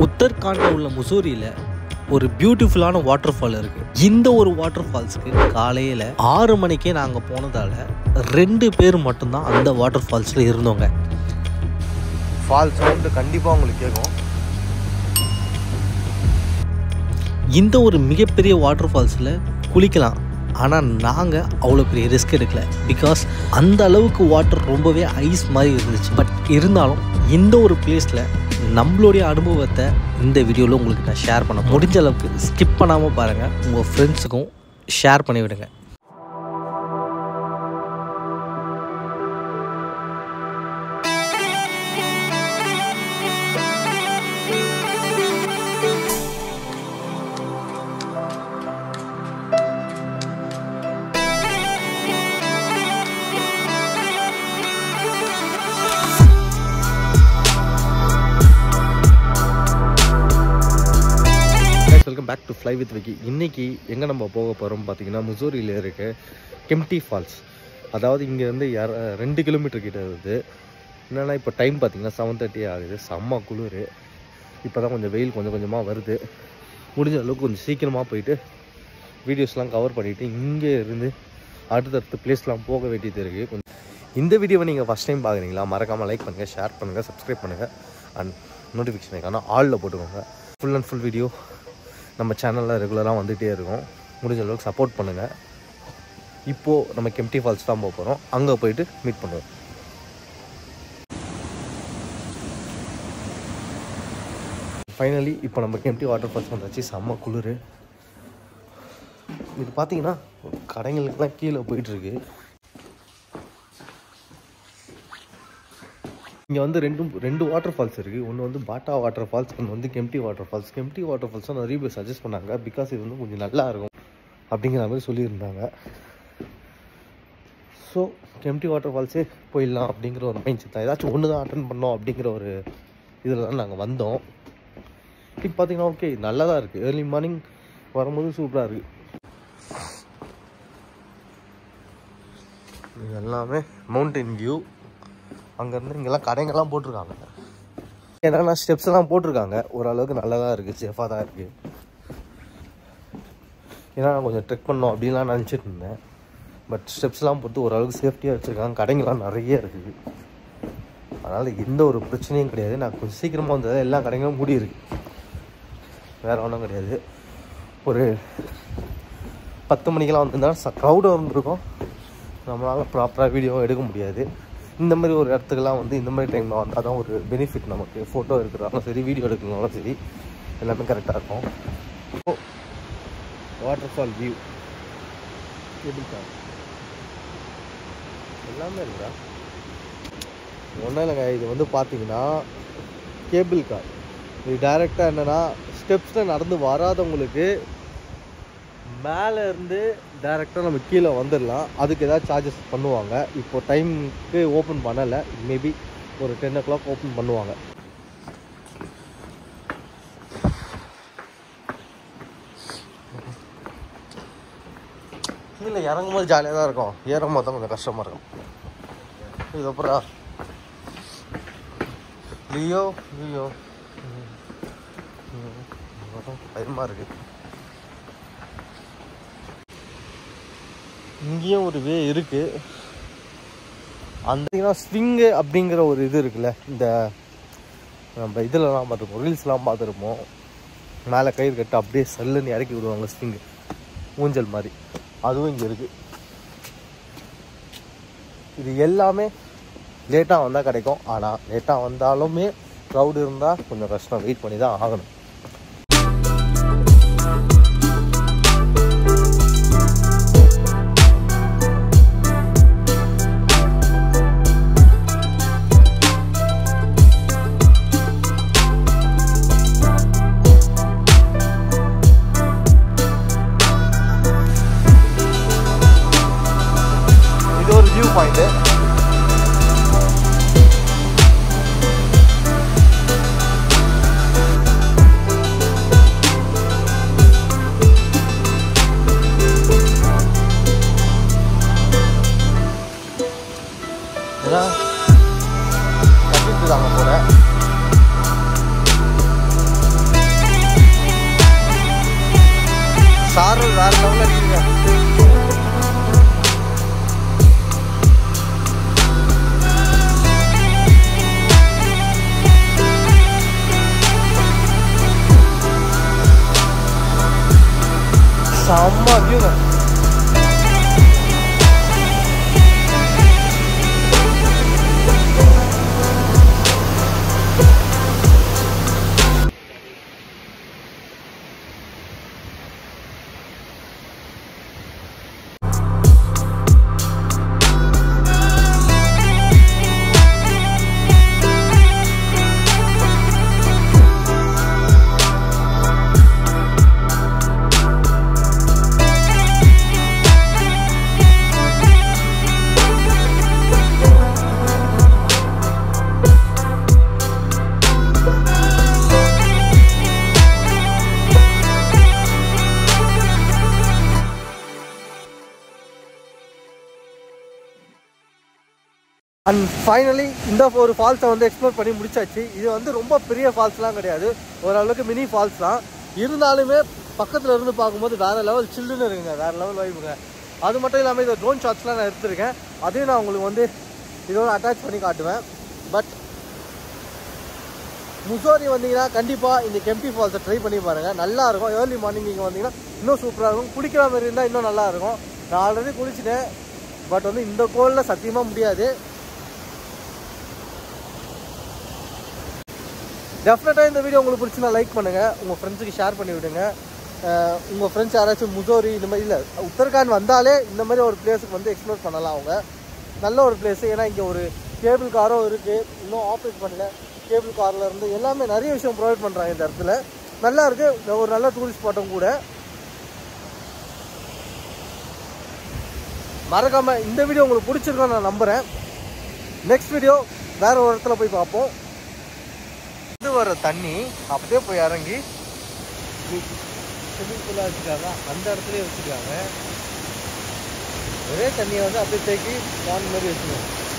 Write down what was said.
உத்தரகாண்டில் உள்ள முசூரியில் ஒரு பியூட்டிஃபுல்லான வாட்டர் ஃபால் இருக்குது இந்த ஒரு வாட்டர் ஃபால்ஸ்க்கு காலையில் ஆறு மணிக்கே நாங்கள் போனதால் ரெண்டு பேர் மட்டும்தான் அந்த வாட்டர் ஃபால்ஸில் இருந்தோங்க ஃபால் சவுண்டு கண்டிப்பாக உங்களுக்கு கேட்கும் இந்த ஒரு மிகப்பெரிய வாட்டர் ஃபால்ஸில் குளிக்கலாம் ஆனால் நாங்கள் அவ்வளோ பெரிய ரிஸ்க் எடுக்கல பிகாஸ் அந்த அளவுக்கு வாட்டர் ரொம்பவே ஐஸ் மாதிரி இருந்துச்சு பட் இருந்தாலும் இந்த ஒரு பிளேஸில் நம்மளுடைய அனுபவத்தை இந்த வீடியோவில் உங்களுக்கு நான் ஷேர் பண்ண முடிஞ்ச அளவுக்கு ஸ்கிப் பண்ணாமல் பாருங்கள் உங்கள் ஃப்ரெண்ட்ஸுக்கும் ஷேர் பண்ணி விடுங்க welcome back to fly with Vicky இன்னைக்கு எங்கே நம்ம போக போகிறோம் பார்த்தீங்கன்னா முசோரியில் இருக்க கெம்டி ஃபால்ஸ் அதாவது இங்கேருந்து யார ரெண்டு கிலோமீட்டர் கிட்ட இருக்குது என்னென்னா இப்போ டைம் பார்த்தீங்கன்னா செவன் தேர்ட்டி ஆகுது செம்ம குளிர் இப்போ தான் கொஞ்சம் வெயில் கொஞ்சம் கொஞ்சமாக வருது முடிஞ்ச அளவுக்கு கொஞ்சம் சீக்கிரமாக போயிட்டு வீடியோஸ்லாம் கவர் பண்ணிவிட்டு இங்கே இருந்து அடுத்தடுத்த பிளேஸ்லாம் போக வேண்டியது இருக்குது கொஞ்சம் இந்த வீடியோவை நீங்கள் ஃபஸ்ட் டைம் பார்க்குறீங்களா மறக்காமல் லைக் பண்ணுங்கள் ஷேர் பண்ணுங்கள் சப்ஸ்கிரைப் பண்ணுங்கள் அண்ட் நோட்டிஃபிகேஷன் ஐக்கான ஆலில் போட்டுக்கோங்க ஃபுல் அண்ட் ஃபுல் வீடியோ நம்ம சேனலில் ரெகுலராக வந்துகிட்டே இருக்கும் முடிஞ்ச அளவுக்கு சப்போர்ட் பண்ணுங்கள் இப்போது நம்ம கெம்டி ஃபால்ஸ் தான் போக போகிறோம் அங்கே போயிட்டு மீட் பண்ணுவோம் ஃபைனலி இப்போ நம்ம கெம்டி வாட்டர் ஃபால்ஸ் வந்தாச்சு செம்ம குளிர் இது பார்த்தீங்கன்னா கடைங்களுக்கெல்லாம் கீழே போயிட்டுருக்கு இங்கே வந்து ரெண்டும் ரெண்டு வாட்டர் ஃபால்ஸ் இருக்குது ஒன்று வந்து பாட்டா வாட்டர் ஃபால்ஸ் ஒன்று வந்து Kempty water falls Kempty water falls தான் நிறைய பேர் சஜஸ்ட் பண்ணாங்க பிகாஸ் இது வந்து கொஞ்சம் நல்லா இருக்கும் அப்படிங்கிற மாதிரி சொல்லியிருந்தாங்க ஸோ கெம்டி வாட்டர் ஃபால்ஸே போயிடலாம் அப்படிங்கிற ஒரு மைண்ட் செட் தான் ஏதாச்சும் ஒன்று தான் அட்டன் பண்ணோம் அப்படிங்கிற ஒரு இதில் தான் நாங்கள் வந்தோம் இப்போ பார்த்தீங்கன்னா ஓகே நல்லா தான் இருக்குது ஏர்லி மார்னிங் வரும்போது சூப்பராக இருக்குது இது எல்லாமே மவுண்டன் வியூ அங்கேருந்து இங்கெல்லாம் கடைங்கெல்லாம் போட்டிருக்காங்க என்னென்னா ஸ்டெப்ஸ் எல்லாம் போட்டிருக்காங்க ஓரளவுக்கு நல்லா தான் இருக்குது சேஃபாக தான் இருக்குது ஏன்னா நான் கொஞ்சம் ட்ரெக் பண்ணோம் அப்படின்லாம் நினச்சிட்டு இருந்தேன் பட் ஸ்டெப்ஸ்லாம் போட்டு ஓரளவுக்கு சேஃப்டியாக வச்சுருக்காங்க கடைங்கெல்லாம் நிறைய இருக்குது அதனால் எந்த ஒரு பிரச்சனையும் கிடையாது நான் கொஞ்சம் சீக்கிரமாக வந்தது எல்லா கடைங்களும் மூடி இருக்கு வேறு ஒன்றும் கிடையாது ஒரு பத்து மணிக்கெல்லாம் வந்திருந்தா க்ரௌடாக இருந்திருக்கும் நம்மளால் ப்ராப்பராக வீடியோ எடுக்க முடியாது இந்த மாதிரி ஒரு இடத்துக்குலாம் வந்து இந்த மாதிரி டைமில் வந்தால் தான் ஒரு பெனிஃபிட் நமக்கு ஃபோட்டோ எடுக்கிறதாலும் சரி வீடியோ எடுக்கிறதாலும் சரி எல்லாமே கரெக்டாக இருக்கும் water fall view cable car எல்லாமே இருக்குதா ஒன்றும் இல்லைங்க இது வந்து பார்த்தீங்கன்னா கேபிள் கார் இது டைரெக்டாக என்னென்னா ஸ்டெப்ஸில் நடந்து வராதவங்களுக்கு மேலே இருந்து டைரெக்டாக நம்ம கீழே வந்துடலாம் அதுக்கு ஏதாவது சார்ஜஸ் பண்ணுவாங்க இப்போ டைமுக்கு ஓப்பன் பண்ணலை மேபி ஒரு டென் ஓ கிளாக் ஓப்பன் பண்ணுவாங்க கீழே இறங்கும் போது ஜாலியாக தான் இருக்கும் ஏறும் போது தான் கொஞ்சம் கஷ்டமாக இருக்கும் இதுக்கப்புறம் லியோ லியோ பயமாக இருக்குது இங்கேயும் ஒரு வே இருக்கு அந்த ஸ்விங்கு அப்படிங்கிற ஒரு இது இருக்குல்ல இந்த நம்ம இதுலலாம் பார்த்துருப்போம் ரீல்ஸ்லாம் பார்த்துருப்போம் மேலே கயிறு கட்டு அப்படியே சல்லுன்னு இறக்கி விடுவாங்க ஸ்விங்கு ஊஞ்சல் மாதிரி அதுவும் இங்கே இருக்குது இது எல்லாமே லேட்டாக வந்தால் கிடைக்கும் ஆனால் லேட்டாக வந்தாலுமே க்ரௌடு இருந்தால் கொஞ்சம் கஷ்டம் வெயிட் பண்ணி தான் ஆகணும் இது ஒரு வியூ பாயிண்ட்டு சாரல் வேற லெவலில் அடிக்குங்க செம்ம வியூங்க அண்ட் ஃபைனலி இந்த ஒரு ஃபால்ஸை வந்து எக்ஸ்ப்ளோர் பண்ணி முடிச்சாச்சு இது வந்து ரொம்ப பெரிய ஃபால்ஸ்லாம் கிடையாது ஓரளவுக்கு மினி ஃபால்ஸ் தான் இருந்தாலுமே பக்கத்தில் இருந்து பார்க்கும்போது வேற லெவல் சில்லுன்னு இருக்குங்க வேற லெவல் வைப்புங்க அது மட்டும் இல்லாமல் இதை ட்ரோன் ஷாட்ஸ்லாம் நான் எடுத்திருக்கேன் அதையும் நான் உங்களுக்கு வந்து இதோட அட்டாச் பண்ணி காட்டுவேன் பட் முசோரி வந்தீங்கன்னா கண்டிப்பாக இந்த கெம்பி ஃபால்ஸை ட்ரை பண்ணி பாருங்கள் நல்லா இருக்கும் ஏர்லி மார்னிங் நீங்கள் வந்தீங்கன்னா இன்னும் சூப்பராக இருக்கும் குளிக்கிற மாதிரி இருந்தால் இன்னும் நல்லா இருக்கும் நான் ஆல்ரெடி குளிச்சிட்டேன் பட் வந்து இந்த கோலில் சத்தியமாக முடியாது டெஃபினட்டாக இந்த வீடியோ உங்களுக்கு பிடிச்சினா லைக் பண்ணுங்கள் உங்கள் ஃப்ரெண்ட்ஸுக்கு ஷேர் பண்ணி விடுங்க அஹ் உங்கள் ஃப்ரெண்ட்ஸ் யாராச்சும் முசோரி இந்த மாதிரி இல்லை உத்தரகாண்ட் வந்தாலே இந்த மாதிரி ஒரு பிளேஸுக்கு வந்து எக்ஸ்ப்ளோர் பண்ணலாம் அவங்க நல்ல ஒரு பிளேஸ் ஏன்னா இங்கே ஒரு கேபிள் காரும் இருக்குது இன்னும் ஆப்ரேட் பண்ணல கேபிள் காரில் இருந்து எல்லாமே நிறைய விஷயம் ப்ரொவைட் பண்ணுறாங்க இந்த இடத்துல நல்லா இருக்குது ஒரு நல்ல டூரிஸ்ட் ஸ்பாட்டும் கூட மறக்காமல் இந்த வீடியோ உங்களுக்கு பிடிச்சிருக்கோன்னு நான் நம்புகிறேன் நெக்ஸ்ட் வீடியோ வேற ஒரு இடத்துல போய் பார்ப்போம் இது வர தண்ணி அப்படியே போய் இறங்கி ஸ்விம்மிங் பூலாக வச்சுருக்காங்க அந்த இடத்துலயே வச்சுருக்காங்க ஒரே தண்ணியை வந்து அப்படியே தேக்கி பான் மாதிரி வச்சுருக்காங்க